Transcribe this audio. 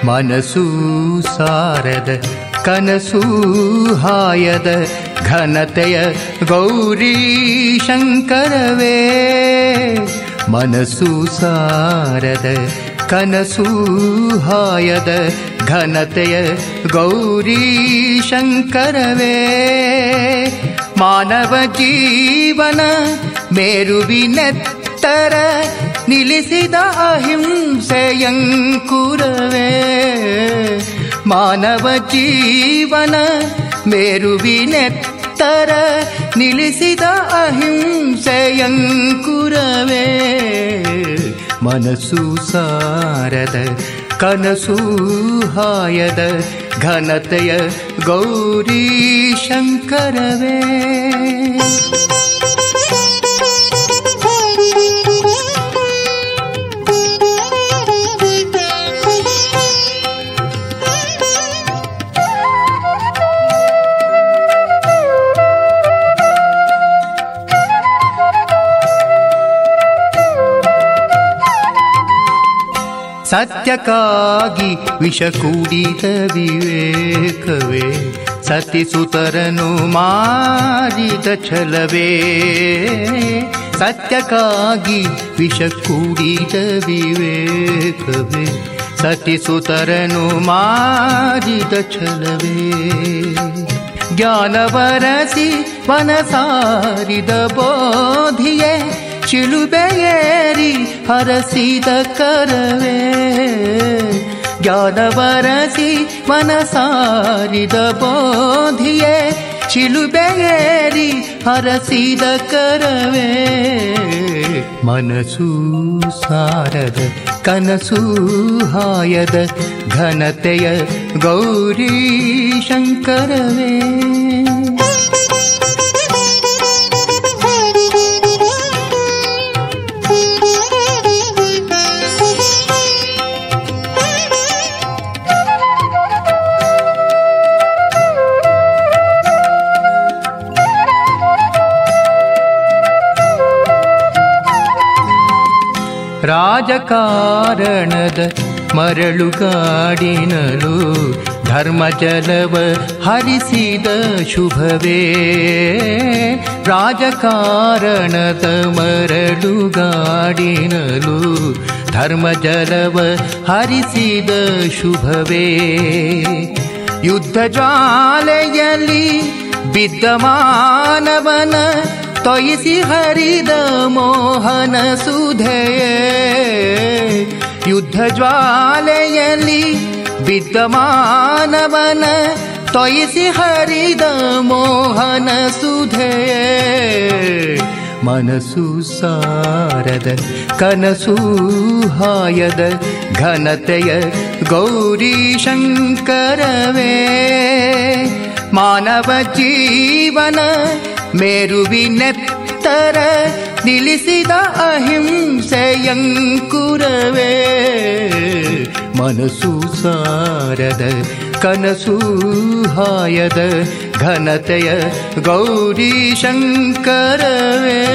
ಮನಸ್ಸೂ ಸಾರದ ಕನಸೂ ಹಾಯದ ಘನತೆಯ ಗೌರಿ ಶಂಕರವೇ ಮನಸ್ಸು ಸಾರದ ಕನಸು ಹಾಯದ ಘನತೆಯ ಗೌರಿ ಶಂಕರವೇ ಮಾನವ ಜೀವನ ಮೇರುವಿನೆತ್ತರ ನಿಲ್ಲಿಸಿದ ಅಹಿಂಸೆಯಂಕುರವೇ ಮಾನವ ಜೀವನ ಮೇರುವಿನೆತ್ತರ ನಿಲ್ಲಿಸಿದ ಅಹಿಂಸೆಯಂಕುರವೇ ಮನಸ್ಸು ಸಾರದ ಕನಸು ಹಾಯದ ಘನತೆಯ ಗೌರಿ ಶಂಕರವೇ ಸತ್ಯಕ್ಕಾಗಿ ವಿಷ ಕುಡಿದ ವಿವೇಕವೇ ಸತಿಸುತರನು ಮಾರಿದ ಛಲವೇ ಸತ್ಯಕ್ಕಾಗಿ ವಿಷ ಕುಡಿದ ವಿವೇಕವೇ ಸತಿಸುತರನು ಮಾರಿದ ಛಲವೇ ಜ್ಞಾನವರಸಿ ವನಸಾರಿದ ಬೋಧಿಯೇ ಶಿಲುಬೆಯೇರಿ ಹರಸಿದ ಕರವೇ ಜ್ಞಾನವರಸಿ ಮನಸಾರಿದ ಬೋಧಿಯೇ ಶಿಲುಬೆಯೇರಿ ಹರಸಿದ ಕರವೇ ಮನಸ್ಸು ಸಾರದ ಕನಸು ಹಾಯದ ಘನತೆಯ ಗೌರಿ ಶಂಕರವೇ ರಾಜಕಾರಣದ ಮರಳುಗಾಡಿನಲು ಧರ್ಮಜಲವ ಹರಿಸಿದ ಶುಭವೇ ರಾಜಕಾರಣದ ಮರಳುಗಾಡಿನಲು ಧರ್ಮಜಲವ ಹರಿಸಿದ ಶುಭವೇ ಯುದ್ಧ ಜ್ವಾಲೆಯಲ್ಲಿ ಬಿದ್ದ ಮಾನವನ ತೊಯಿಸಿ ಹರಿದ ಮೋಹನ ಸುಧೆಯೇ ಯುದ್ಧ ಜ್ವಾಲೆಯಲ್ಲಿ ಬಿದ್ದ ಮಾನವನ ತೊಯಿಸಿ ಹರಿದ ಮೋಹನ ಸುಧೆಯೇ ಮನಸ್ಸು ಸಾರದ ಕನಸು ಹಾಯದ ಘನತೆಯ ಗೌರಿ ಶಂಕರವೇ ಮಾನವ ಜೀವನ ಮೇರುವಿನೆತ್ತರ ನಿಲ್ಲಿಸಿದ ಅಹಿಂಸೆಯಂಕುರವೇ ಮನಸ್ಸು ಸಾರದ ಕನಸು ಹಾಯದ ಘನತೆಯ ಗೌರಿ ಶಂಕರವೇ